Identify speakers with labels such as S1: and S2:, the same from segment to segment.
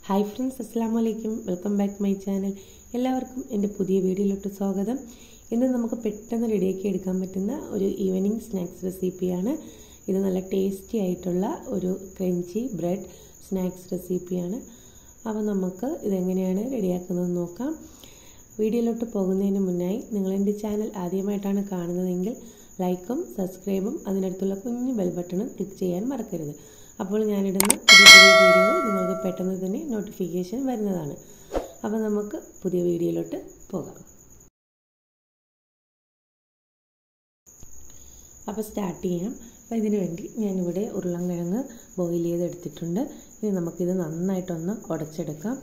S1: hi friends അസ്സാം വലൈക്കും welcome back my channel എല്ലാവർക്കും എൻ്റെ പുതിയ വീഡിയോയിലോട്ട് സ്വാഗതം ഇന്ന് നമുക്ക് പെട്ടെന്ന് റെഡിയാക്കി എടുക്കാൻ പറ്റുന്ന ഒരു ഈവനിങ് സ്നാക്സ് റെസിപ്പിയാണ് ഇത് നല്ല ടേസ്റ്റി ആയിട്ടുള്ള ഒരു ക്രഞ്ചി ബ്രെഡ് സ്നാക്സ് റെസിപ്പിയാണ് അപ്പോൾ നമുക്ക് ഇതെങ്ങനെയാണ് റെഡിയാക്കുന്നത് നോക്കാം വീഡിയോയിലോട്ട് പോകുന്നതിന് മുന്നായി നിങ്ങൾ എൻ്റെ ചാനൽ ആദ്യമായിട്ടാണ് കാണുന്നതെങ്കിൽ ലൈക്കും സബ്സ്ക്രൈബും അതിനടുത്തുള്ള കുഞ്ഞു ബെൽ ബട്ടണും ക്ലിക്ക് ചെയ്യാൻ മറക്കരുത് അപ്പോൾ ഞാനിടുന്ന പുതിയ പുതിയ വീഡിയോ നിങ്ങൾക്ക് പെട്ടെന്ന് തന്നെ നോട്ടിഫിക്കേഷൻ വരുന്നതാണ് അപ്പോൾ നമുക്ക് പുതിയ വീഡിയോയിലോട്ട് പോകാം അപ്പോൾ സ്റ്റാർട്ട് ചെയ്യാം അപ്പോൾ ഇതിനു വേണ്ടി ഞാനിവിടെ ഉരുളൻകിഴങ്ങ് ബോയിൽ ചെയ്തെടുത്തിട്ടുണ്ട് ഇനി നമുക്കിത് നന്നായിട്ടൊന്ന് ഉടച്ചെടുക്കാം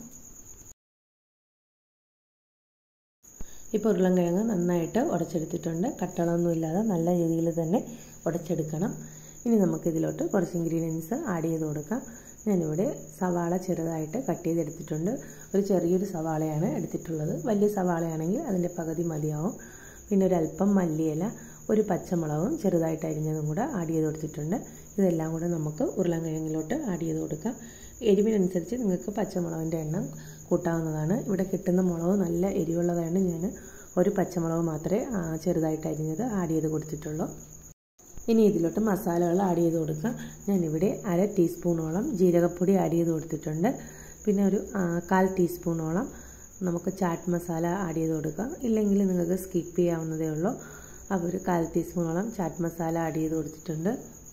S1: ഇപ്പോൾ ഉരുളൻകിഴങ്ങ് നന്നായിട്ട് ഉടച്ചെടുത്തിട്ടുണ്ട് കട്ടളൊന്നുമില്ലാതെ നല്ല രീതിയിൽ തന്നെ ഉടച്ചെടുക്കണം ഇനി നമുക്കിതിലോട്ട് കുറച്ച് ഇൻഗ്രീഡിയൻസ് ആഡ് ചെയ്ത് കൊടുക്കാം ഞാനിവിടെ സവാള ചെറുതായിട്ട് കട്ട് ചെയ്തെടുത്തിട്ടുണ്ട് ഒരു ചെറിയൊരു സവാളയാണ് എടുത്തിട്ടുള്ളത് വലിയ സവാളയാണെങ്കിൽ അതിൻ്റെ പകുതി മതിയാവും പിന്നെ ഒരു അല്പം മല്ലിയില ഒരു പച്ചമുളകും ചെറുതായിട്ട് അരിഞ്ഞതും കൂടെ ആഡ് ചെയ്ത് കൊടുത്തിട്ടുണ്ട് ഇതെല്ലാം കൂടെ നമുക്ക് ഉരുളൻകിഴങ്ങിലോട്ട് ആഡ് ചെയ്ത് കൊടുക്കാം എരിവിനനുസരിച്ച് നിങ്ങൾക്ക് പച്ചമുളകിൻ്റെ എണ്ണം കൂട്ടാവുന്നതാണ് ഇവിടെ കിട്ടുന്ന മുളക് നല്ല എരിവുള്ളതാണ് ഞാൻ ഒരു പച്ചമുളക് മാത്രമേ ചെറുതായിട്ട് അരിഞ്ഞത് ആഡ് ചെയ്ത് കൊടുത്തിട്ടുള്ളൂ ഇനി ഇതിലോട്ട് മസാലകൾ ആഡ് ചെയ്ത് കൊടുക്കാം ഞാനിവിടെ അര ടീസ്പൂണോളം ജീരകപ്പൊടി ആഡ് ചെയ്ത് കൊടുത്തിട്ടുണ്ട് പിന്നെ ഒരു കാൽ ടീസ്പൂണോളം നമുക്ക് ചാറ്റ് മസാല ആഡ് ചെയ്ത് കൊടുക്കാം ഇല്ലെങ്കിൽ നിങ്ങൾക്ക് സ്കിപ്പ് ചെയ്യാവുന്നതേ ഉള്ളൂ അപ്പോൾ ഒരു കാൽ ടീസ്പൂണോളം ചാറ്റ് മസാല ആഡ് ചെയ്ത് കൊടുത്തിട്ടുണ്ട്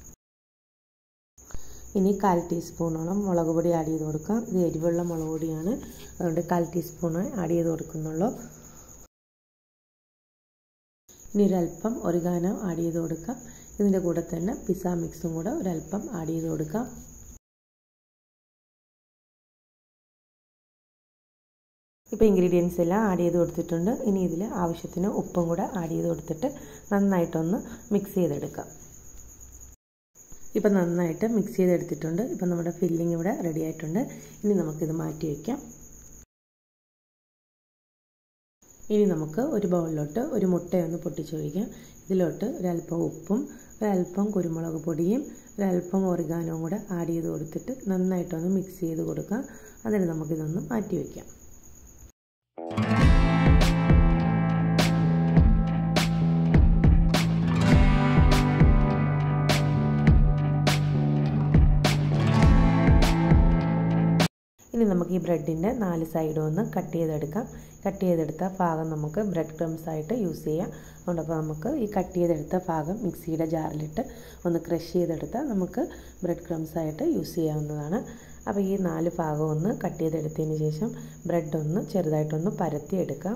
S1: ഇനി കാൽ ടീസ്പൂണോളം മുളക് പൊടി ആഡ് ചെയ്ത് കൊടുക്കാം ഇത് എരിവുള്ള മുളക് പൊടിയാണ് അതുകൊണ്ട് കാൽ ടീസ്പൂണ് ആഡ് ചെയ്ത് കൊടുക്കുന്നുള്ളൂ ഇനി ഒരല്പം ഒറിഗാനോ ആഡ് ചെയ്ത് കൊടുക്കാം ഇതിൻ്റെ കൂടെ തന്നെ പിസ്സ മിക്സും കൂടെ ഒരല്പം ആഡ് ചെയ്ത് കൊടുക്കാം ഇപ്പോൾ ഇൻഗ്രീഡിയൻസ് എല്ലാം ആഡ് ചെയ്ത് കൊടുത്തിട്ടുണ്ട് ഇനി ഇതിൽ ആവശ്യത്തിന് ഉപ്പും കൂടെ ആഡ് ചെയ്ത് കൊടുത്തിട്ട് നന്നായിട്ടൊന്ന് മിക്സ് ചെയ്തെടുക്കാം ഇപ്പം നന്നായിട്ട് മിക്സ് ചെയ്തെടുത്തിട്ടുണ്ട് ഇപ്പം നമ്മുടെ ഫില്ലിംഗ് ഇവിടെ റെഡി ആയിട്ടുണ്ട് ഇനി നമുക്കിത് മാറ്റി വയ്ക്കാം ഇനി നമുക്ക് ഒരു ബൗളിലോട്ട് ഒരു മുട്ടയൊന്ന് പൊട്ടിച്ചൊഴിക്കാം ഇതിലോട്ട് ഒരല്പം ഉപ്പും ഒരല്പം കുരുമുളക് പൊടിയും ഒരല്പം ഓറിഗാനവും കൂടെ ആഡ് ചെയ്ത് കൊടുത്തിട്ട് നന്നായിട്ടൊന്ന് മിക്സ് ചെയ്ത് കൊടുക്കാം അതിന് നമുക്കിതൊന്ന് മാറ്റി വയ്ക്കാം ഇനി നമുക്ക് ഈ ബ്രെഡിൻ്റെ നാല് സൈഡും ഒന്ന് കട്ട് ചെയ്തെടുക്കാം കട്ട് ചെയ്തെടുത്ത ഭാഗം നമുക്ക് ബ്രെഡ് ക്രംസ് ആയിട്ട് യൂസ് ചെയ്യാം അതുകൊണ്ട് അപ്പോൾ നമുക്ക് ഈ കട്ട് ചെയ്തെടുത്ത ഭാഗം മിക്സിയുടെ ജാറിലിട്ട് ഒന്ന് ക്രഷ് ചെയ്തെടുത്താൽ നമുക്ക് ബ്രെഡ് ക്രംസ് ആയിട്ട് യൂസ് ചെയ്യാവുന്നതാണ് അപ്പോൾ ഈ നാല് ഭാഗം ഒന്ന് കട്ട് ചെയ്തെടുത്തതിന് ശേഷം ബ്രെഡ് ഒന്ന് ചെറുതായിട്ടൊന്ന് പരത്തിയെടുക്കാം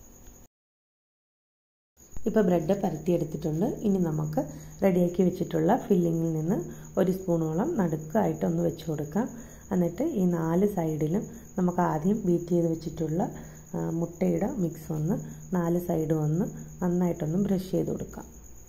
S1: ഇപ്പോൾ ബ്രെഡ് പരത്തിയെടുത്തിട്ടുണ്ട് ഇനി നമുക്ക് റെഡിയാക്കി വെച്ചിട്ടുള്ള ഫില്ലിങ്ങിൽ നിന്ന് ഒരു സ്പൂണോളം നടുക്കായിട്ടൊന്ന് വെച്ച് കൊടുക്കാം എന്നിട്ട് ഈ നാല് സൈഡിലും നമുക്ക് ആദ്യം ബീറ്റ് ചെയ്ത് വെച്ചിട്ടുള്ള മുട്ടയുടെ മിക്സ് ഒന്ന് നാല് സൈഡും ഒന്ന് നന്നായിട്ടൊന്ന് ബ്രഷ് ചെയ്ത് കൊടുക്കാം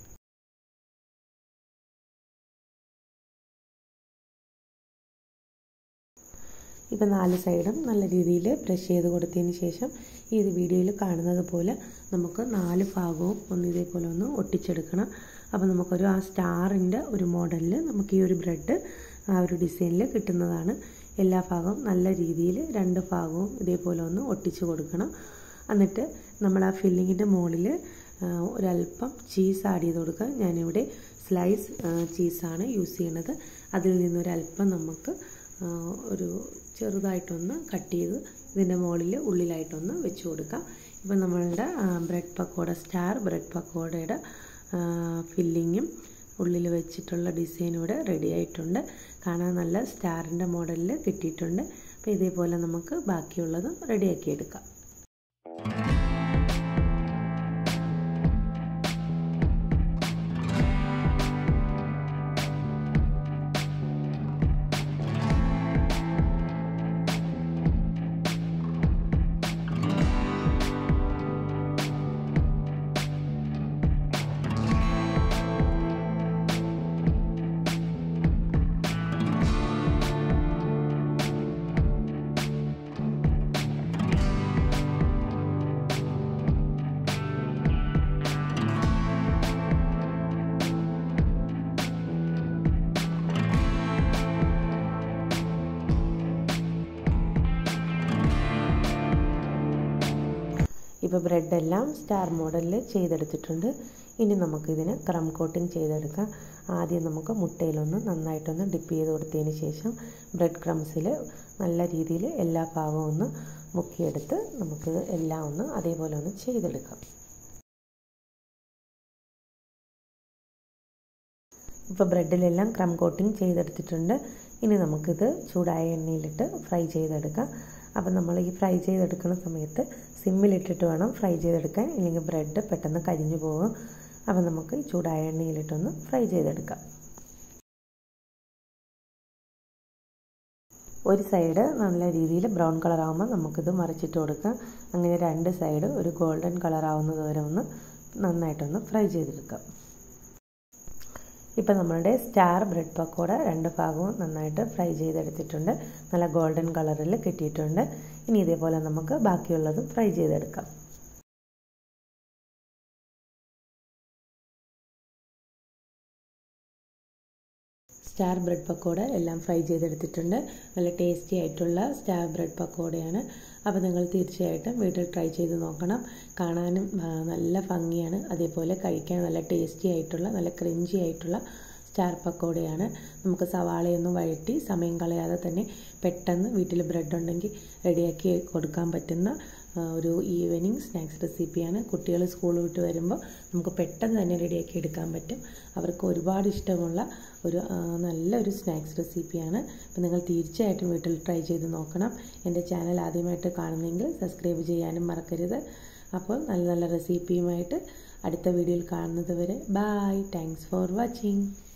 S1: ഇപ്പം നാല് സൈഡും നല്ല രീതിയിൽ ബ്രഷ് ചെയ്ത് കൊടുത്തതിന് ശേഷം ഈ വീഡിയോയിൽ കാണുന്നത് പോലെ നമുക്ക് നാല് ഭാഗവും ഒന്ന് ഇതേപോലെ ഒന്ന് ഒട്ടിച്ചെടുക്കണം അപ്പോൾ നമുക്കൊരു ആ സ്റ്റാറിൻ്റെ ഒരു മോഡലിൽ നമുക്ക് ഈ ഒരു ബ്രെഡ് ആ ഒരു ഡിസൈനിൽ കിട്ടുന്നതാണ് എല്ലാ ഭാഗവും നല്ല രീതിയിൽ രണ്ട് ഭാഗവും ഇതേപോലെ ഒന്ന് ഒട്ടിച്ച് കൊടുക്കണം എന്നിട്ട് നമ്മൾ ആ ഫില്ലിങ്ങിൻ്റെ മുകളിൽ ഒരല്പം ചീസ് ആഡ് ചെയ്ത് കൊടുക്കുക ഞാനിവിടെ സ്ലൈസ് ചീസാണ് യൂസ് ചെയ്യുന്നത് അതിൽ നിന്നൊരല്പം നമുക്ക് ഒരു ചെറുതായിട്ടൊന്ന് കട്ട് ചെയ്ത് ഇതിൻ്റെ മുകളിൽ ഉള്ളിലായിട്ടൊന്ന് വെച്ച് കൊടുക്കാം ഇപ്പം നമ്മളുടെ ബ്രെഡ് പക്കോട സ്റ്റാർ ബ്രെഡ് പക്കോടയുടെ ഫില്ലിങ്ങും ഉള്ളിൽ വെച്ചിട്ടുള്ള ഡിസൈൻ ഇവിടെ റെഡി ആയിട്ടുണ്ട് കാണാൻ നല്ല സ്റ്റാറിൻ്റെ മോഡലിൽ കിട്ടിയിട്ടുണ്ട് അപ്പോൾ ഇതേപോലെ നമുക്ക് ബാക്കിയുള്ളതും റെഡിയാക്കി എടുക്കാം ഇപ്പോൾ ബ്രെഡെല്ലാം സ്റ്റാർ മോഡലിൽ ചെയ്തെടുത്തിട്ടുണ്ട് ഇനി നമുക്കിതിന് ക്രം കോട്ടിംഗ് ചെയ്തെടുക്കാം ആദ്യം നമുക്ക് മുട്ടയിലൊന്ന് നന്നായിട്ടൊന്ന് ഡിപ്പ് ചെയ്ത് കൊടുത്തതിന് ശേഷം ബ്രെഡ് ക്രംസിൽ നല്ല രീതിയിൽ എല്ലാ ഭാഗവും ഒന്ന് മുക്കിയെടുത്ത് നമുക്ക് എല്ലാം ഒന്ന് അതേപോലെ ഒന്ന് ചെയ്തെടുക്കാം ഇപ്പോൾ ബ്രെഡിലെല്ലാം ക്രം കോട്ടിംഗ് ചെയ്തെടുത്തിട്ടുണ്ട് ഇനി നമുക്കിത് ചൂടായ എണ്ണയിലിട്ട് ഫ്രൈ ചെയ്തെടുക്കാം അപ്പം നമ്മൾ ഈ ഫ്രൈ ചെയ്തെടുക്കുന്ന സമയത്ത് സിമ്മിലിട്ടിട്ട് വേണം ഫ്രൈ ചെയ്തെടുക്കാൻ ഇല്ലെങ്കിൽ ബ്രെഡ് പെട്ടെന്ന് കരിഞ്ഞു പോകും അപ്പം നമുക്ക് ചൂടായ എണ്ണയിലിട്ടൊന്ന് ഫ്രൈ ചെയ്തെടുക്കാം ഒരു സൈഡ് നല്ല രീതിയിൽ ബ്രൗൺ കളർ ആകുമ്പോൾ നമുക്കിത് മറിച്ചിട്ട് കൊടുക്കാം അങ്ങനെ രണ്ട് സൈഡ് ഒരു ഗോൾഡൻ കളർ ആവുന്നത് വരെ ഒന്ന് നന്നായിട്ടൊന്ന് ഫ്രൈ ചെയ്തെടുക്കാം ഇപ്പം നമ്മളുടെ സ്റ്റാർ ബ്രെഡ് പക്കോട രണ്ട് ഭാഗവും നന്നായിട്ട് ഫ്രൈ ചെയ്തെടുത്തിട്ടുണ്ട് നല്ല ഗോൾഡൻ കളറിൽ കിട്ടിയിട്ടുണ്ട് ഇനി ഇതേപോലെ നമുക്ക് ബാക്കിയുള്ളതും ഫ്രൈ ചെയ്തെടുക്കാം സ്റ്റാർ ബ്രെഡ് പക്കോട എല്ലാം ഫ്രൈ ചെയ്തെടുത്തിട്ടുണ്ട് നല്ല ടേസ്റ്റി ആയിട്ടുള്ള സ്റ്റാർ ബ്രെഡ് പക്കോടയാണ് അപ്പോൾ നിങ്ങൾ തീർച്ചയായിട്ടും വീട്ടിൽ ട്രൈ ചെയ്ത് നോക്കണം കാണാനും നല്ല ഭംഗിയാണ് അതേപോലെ കഴിക്കാൻ നല്ല ടേസ്റ്റി ആയിട്ടുള്ള നല്ല ക്രിഞ്ചി ആയിട്ടുള്ള സ്റ്റാർ പക്കോടയാണ് നമുക്ക് സവാളയൊന്നും വഴറ്റി സമയം കളയാതെ തന്നെ പെട്ടെന്ന് വീട്ടിൽ ബ്രെഡ് ഉണ്ടെങ്കിൽ റെഡിയാക്കി കൊടുക്കാൻ പറ്റുന്ന ഒരു ഈവനിങ് സ്നാക്സ് റെസിപ്പിയാണ് കുട്ടികൾ സ്കൂൾ വിട്ട് വരുമ്പോൾ നമുക്ക് പെട്ടെന്ന് തന്നെ റെഡിയാക്കി എടുക്കാൻ പറ്റും അവർക്ക് ഒരുപാട് ഇഷ്ടമുള്ള ഒരു നല്ലൊരു സ്നാക്സ് റെസിപ്പിയാണ് അപ്പോൾ നിങ്ങൾ തീർച്ചയായിട്ടും വീട്ടിൽ ട്രൈ ചെയ്ത് നോക്കണം എൻ്റെ ചാനൽ ആദ്യമായിട്ട് കാണുന്നെങ്കിൽ സബ്സ്ക്രൈബ് ചെയ്യാനും മറക്കരുത് അപ്പോൾ നല്ല നല്ല റെസിപ്പിയുമായിട്ട് അടുത്ത വീഡിയോയിൽ കാണുന്നത് വരെ ബായ് താങ്ക്സ് ഫോർ വാച്ചിങ്